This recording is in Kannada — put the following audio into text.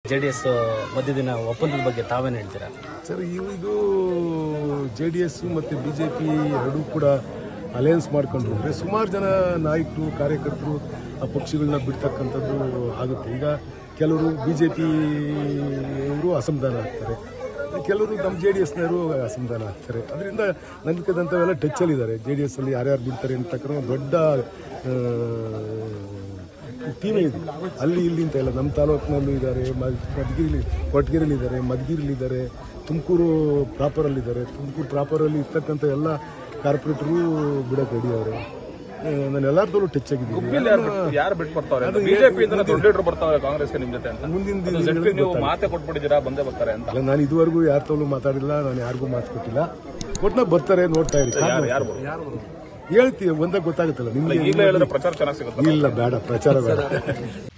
ಜೆ ಡಿ ಎಸ್ ಮಧ್ಯದಿನ ಒಪ್ಪಂದದ ಬಗ್ಗೆ ತಾವೇನು ಹೇಳ್ತೀರಾ ಸರ್ ಇವು ಇದು ಜೆ ಡಿ ಎಸ್ ಮತ್ತು ಬಿ ಜೆ ಪಿ ಎರಡೂ ಕೂಡ ಅಲಯನ್ಸ್ ಮಾಡ್ಕೊಂಡು ಹೋದರೆ ಸುಮಾರು ಜನ ನಾಯಕರು ಕಾರ್ಯಕರ್ತರು ಆ ಪಕ್ಷಗಳನ್ನ ಬಿಡ್ತಕ್ಕಂಥದ್ದು ಆಗುತ್ತೆ ಈಗ ಕೆಲವರು ಬಿ ಜೆ ಪಿಯವರು ಅಸಮಾಧಾನ ಆಗ್ತಾರೆ ಕೆಲವರು ನಮ್ಮ ಜೆ ಡಿ ಎಸ್ನವರು ಅಸಮಾಧಾನ ಆಗ್ತಾರೆ ಅದರಿಂದ ನಂಬಿಕದಂಥವೆಲ್ಲ ಟಚ್ಚಲ್ಲಿದ್ದಾರೆ ಜೆ ಡಿ ಎಸ್ಸಲ್ಲಿ ಯಾರ್ಯಾರು ಬಿಡ್ತಾರೆ ಅಂತಕ್ಕಂಥ ದೊಡ್ಡ ಟೀಮೇ ಇದೆ ಅಲ್ಲಿ ಇಲ್ಲಿ ಅಂತ ಇಲ್ಲ ನಮ್ಮ ತಾಲೂಕಿನಲ್ಲೂ ಇದ್ದಾರೆ ಮಧುಗಿರಿಲಿ ಕೊಟ್ಗೆರೆಲಿ ಇದ್ದಾರೆ ಮಧುಗಿರಿಲಿ ಇದ್ದಾರೆ ತುಮಕೂರು ಪ್ರಾಪರಲ್ಲಿದ್ದಾರೆ ತುಮಕೂರು ಪ್ರಾಪರಲ್ಲಿ ಇರ್ತಕ್ಕಂಥ ಎಲ್ಲ ಕಾರ್ಪೊರೇಟರು ಬಿಡಕ್ಕೆ ರೆಡಿ ಅವರು ನಾನು ಎಲ್ಲರದಲ್ಲೂ ಟಚ್ ಆಗಿದ್ದೀನಿ ಯಾರು ಬಿಟ್ಟು ಬರ್ತಾವ್ರೆ ಬಿಜೆಪಿ ಇಂದ ದೊಡ್ಡ ಲೀಡರ್ ಬರ್ತಾವ್ರೆ ಕಾಂಗ್ರೆಸ್ಗೆ ನಿಮ್ ಜೊತೆ ಅಂತ ಮುಂದಿನ ಅದು ದಿನಗಳಲ್ಲಿ ZP ನೀವು ಮಾತೆ ಕೊಟ್ಬಿಟ್ಟಿದ್ದೀರಾ ಬಂದೇ ಬರ್ತಾರೆ ಅಂತ ಅಲ್ಲ ನಾನು ಇದುವರೆಗೂ ಯಾರ ತವಲು ಮಾತಾಡಿಲ್ಲ ನಾನು ಯಾರಿಗೂ ಮಾತು ಕೊಟ್ಟಿಲ್ಲ ಒಟ್ನಾಗ ಬರ್ತಾರೆ ನೋಡ್ತಾ ಇರಿ ಕಾದ್ ಯಾರು ನೋಡ್ತಾ ಇರಿ. ಹೇಳ್ತೀವಿ ಒಂದಾಗ ಗೊತ್ತಾಗುತ್ತಲ್ಲ ನಿಮ್ಗೆ ಈಗಲೇ ಹೇಳಿದ್ರೆ ಪ್ರಚಾರ ಚೆನ್ನಾಗಿ ಸಿಗುತ್ತೆ ಇಲ್ಲ ಬೇಡ ಪ್ರಚಾರ ಬೇಡ